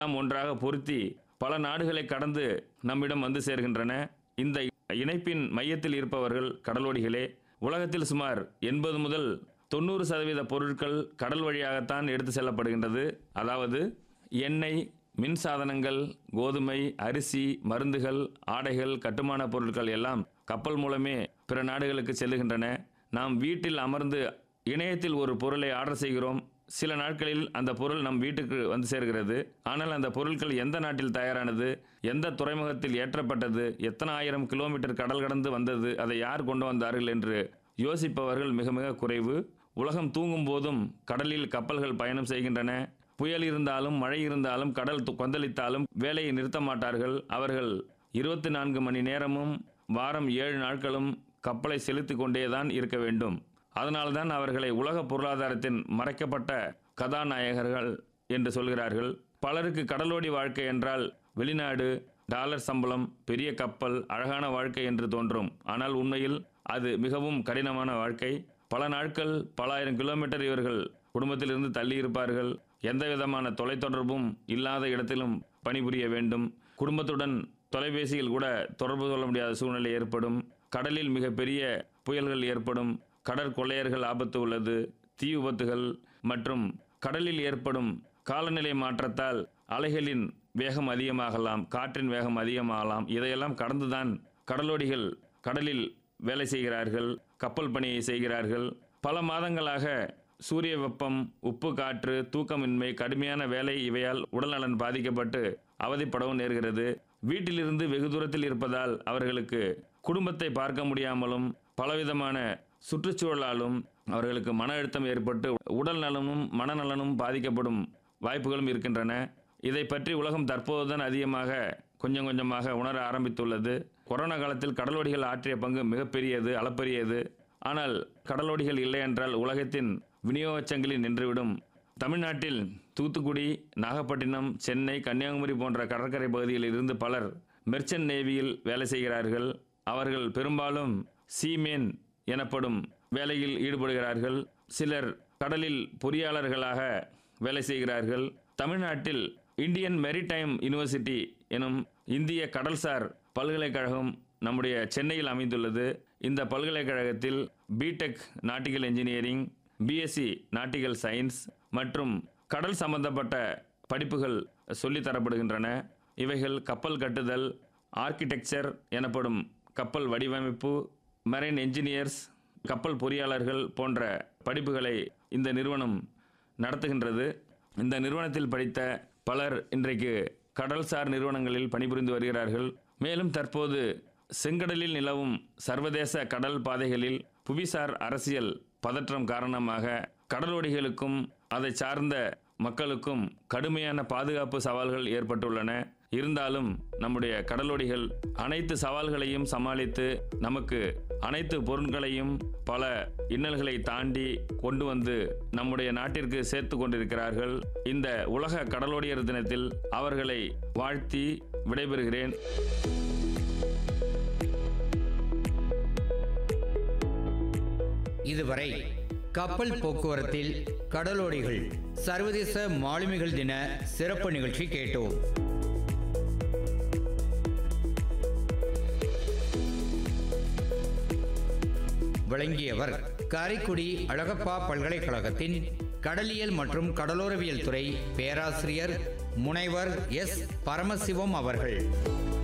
எல்லாம் ஒன்றாக பொருத்தி பல நாடுகளை கடந்து நம்மிடம் வந்து சேர்கின்றன இந்த இணைப்பின் மையத்தில் இருப்பவர்கள் கடலோடிகளே உலகத்தில் சுமார் எண்பது முதல் தொண்ணூறு சதவீத பொருட்கள் கடல் வழியாகத்தான் எடுத்து செல்லப்படுகின்றது அதாவது எண்ணெய் மின் சாதனங்கள் கோதுமை அரிசி மருந்துகள் ஆடைகள் கட்டுமான பொருட்கள் எல்லாம் கப்பல் மூலமே பிற நாடுகளுக்கு செல்லுகின்றன நாம் வீட்டில் அமர்ந்து இணையத்தில் ஒரு பொருளை ஆர்டர் செய்கிறோம் சில நாட்களில் அந்த பொருள் நம் வீட்டுக்கு வந்து சேர்கிறது ஆனால் அந்த பொருட்கள் எந்த நாட்டில் தயாரானது எந்த துறைமுகத்தில் ஏற்றப்பட்டது எத்தனை ஆயிரம் கிலோமீட்டர் கடல் கடந்து வந்தது அதை யார் கொண்டு வந்தார்கள் என்று யோசிப்பவர்கள் மிக மிக குறைவு உலகம் தூங்கும் போதும் கடலில் கப்பல்கள் பயணம் செய்கின்றன புயல் இருந்தாலும் மழை இருந்தாலும் கடல் து- கொந்தளித்தாலும் வேலையை நிறுத்த மாட்டார்கள் அவர்கள் இருபத்தி நான்கு மணி நேரமும் வாரம் ஏழு நாட்களும் கப்பலை செலுத்திக் கொண்டேதான் இருக்க வேண்டும் அதனால்தான் அவர்களை உலக பொருளாதாரத்தின் மறைக்கப்பட்ட கதாநாயகர்கள் என்று சொல்கிறார்கள் பலருக்கு கடலோடி வாழ்க்கை என்றால் வெளிநாடு டாலர் சம்பளம் பெரிய கப்பல் அழகான வாழ்க்கை என்று தோன்றும் ஆனால் உண்மையில் அது மிகவும் கடினமான வாழ்க்கை பல நாட்கள் பல ஆயிரம் கிலோமீட்டர் இவர்கள் குடும்பத்திலிருந்து தள்ளி இருப்பார்கள் எந்த விதமான தொலைத்தொடர்பும் இல்லாத இடத்திலும் பணிபுரிய வேண்டும் குடும்பத்துடன் தொலைபேசியில் கூட தொடர்பு கொள்ள முடியாத சூழ்நிலை ஏற்படும் கடலில் மிகப்பெரிய புயல்கள் ஏற்படும் கடற்கொள்ளையர்கள் ஆபத்து உள்ளது தீ விபத்துகள் மற்றும் கடலில் ஏற்படும் காலநிலை மாற்றத்தால் அலைகளின் வேகம் அதிகமாகலாம் காற்றின் வேகம் அதிகமாகலாம் இதையெல்லாம் கடந்துதான் கடலோடிகள் கடலில் வேலை செய்கிறார்கள் கப்பல் பணியை செய்கிறார்கள் பல மாதங்களாக சூரிய வெப்பம் உப்பு காற்று தூக்கமின்மை கடுமையான வேலை இவையால் உடல்நலன் பாதிக்கப்பட்டு அவதிப்படவும் நேர்கிறது வீட்டிலிருந்து வெகு தூரத்தில் இருப்பதால் அவர்களுக்கு குடும்பத்தை பார்க்க முடியாமலும் பலவிதமான சுற்றுச்சூழலாலும் அவர்களுக்கு மன அழுத்தம் ஏற்பட்டு உடல் நலனும் மனநலனும் பாதிக்கப்படும் வாய்ப்புகளும் இருக்கின்றன இதை பற்றி உலகம் தற்போதுதான் அதிகமாக கொஞ்சம் கொஞ்சமாக உணர ஆரம்பித்துள்ளது கொரோனா காலத்தில் கடலோடிகள் ஆற்றிய பங்கு மிகப்பெரியது அளப்பரியது ஆனால் கடலோடிகள் இல்லை என்றால் உலகத்தின் விநியோகச் சங்கிலி நின்றுவிடும் தமிழ்நாட்டில் தூத்துக்குடி நாகப்பட்டினம் சென்னை கன்னியாகுமரி போன்ற கடற்கரை பகுதியில் இருந்து பலர் மெர்ச்சன்ட் நேவியில் வேலை செய்கிறார்கள் அவர்கள் பெரும்பாலும் சீமேன் எனப்படும் வேலையில் ஈடுபடுகிறார்கள் சிலர் கடலில் பொறியாளர்களாக வேலை செய்கிறார்கள் தமிழ்நாட்டில் இந்தியன் மெரிடைம் யூனிவர்சிட்டி எனும் இந்திய கடல்சார் பல்கலைக்கழகம் நம்முடைய சென்னையில் அமைந்துள்ளது இந்த பல்கலைக்கழகத்தில் BTech nautical engineering BSc nautical science மற்றும் கடல் சம்பந்தப்பட்ட படிப்புகள் சொல்லித் தரப்படுகின்றன இவைகள் கப்பல் கட்டுதல் ஆர்கிடெக்சர் எனப்படும் கப்பல் வடிவமைப்பு மெரைன் என்ஜினியர்ஸ் கப்பல் பொறியாளர்கள் போன்ற படிப்புகளை இந்த நிறுவனம் நடத்துகின்றது இந்த நிறுவனத்தில் படித்த பலர் இன்றைக்கு கடல்சார் நிறுவனங்களில் பணிபுரிந்து வருகிறார்கள் மேலும் தற்போது செங்கடலில் நிலவும் சர்வதேச கடல் பாதைகளில் புவிசார் அரசியல் பதற்றம் காரணமாக கடலோடிகளுக்கும் அதை சார்ந்த மக்களுக்கும் கடுமையான பாதுகாப்பு சவால்கள் ஏற்பட்டுள்ளன இருந்தாலும் நம்முடைய கடலோடிகள் அனைத்து சவால்களையும் சமாளித்து நமக்கு அனைத்து பொருட்களையும் பல இன்னல்களை தாண்டி கொண்டு வந்து நம்முடைய நாட்டிற்கு சேர்த்து கொண்டிருக்கிறார்கள் இந்த உலக கடலோடியர் தினத்தில் அவர்களை வாழ்த்தி விடைபெறுகிறேன் இதுவரை கப்பல் போக்குவரத்தில் கடலோடிகள் சர்வதேச மாலுமிகள் தின சிறப்பு நிகழ்ச்சி கேட்டோம் வழங்கியவர் காரைக்குடி அழகப்பா பல்கலைக்கழகத்தின் கடலியல் மற்றும் கடலோரவியல் துறை பேராசிரியர் முனைவர் எஸ் பரமசிவம் அவர்கள்